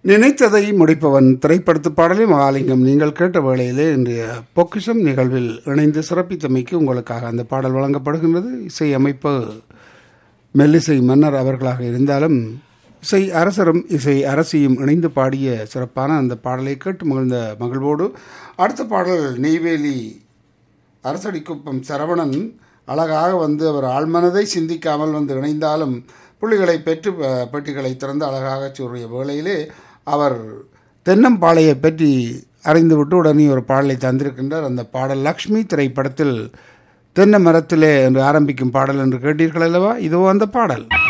நினைத்ததை முடிப்பவன் திரைப்படத்து பாடலை மகாலிங்கம் நீங்கள் கேட்ட வேளையிலே இன்றைய பொக்கிஷம் நிகழ்வில் இணைந்து சிறப்பித்தமைக்கு உங்களுக்காக அந்த பாடல் வழங்கப்படுகின்றது இசை அமைப்பு மெல்லிசை மன்னர் அவர்களாக இருந்தாலும் இசை அரசரும் இசை அரசியும் இணைந்து பாடிய சிறப்பான அந்த பாடலை கேட்டு மகிழ்ந்த மகிழ்வோடு அடுத்த பாடல் நெய்வேலி அரசடிக்குப்பம் சரவணன் அழகாக வந்து அவர் ஆழ்மனதை சிந்திக்காமல் வந்து இணைந்தாலும் புள்ளிகளை பெற்று ப- பெட்டிகளை திறந்து அழகாக சொல்லிய வேளையிலே அவர் தென்னம்பாளையை பற்றி அறிந்துவிட்டு உடனே ஒரு பாடலை தந்திருக்கின்றார் அந்த பாடல் லக்ஷ்மி திரைப்படத்தில் தென்னை மரத்திலே என்று ஆரம்பிக்கும் பாடல் என்று கேட்டீர்கள் அல்லவா இதோ அந்த பாடல்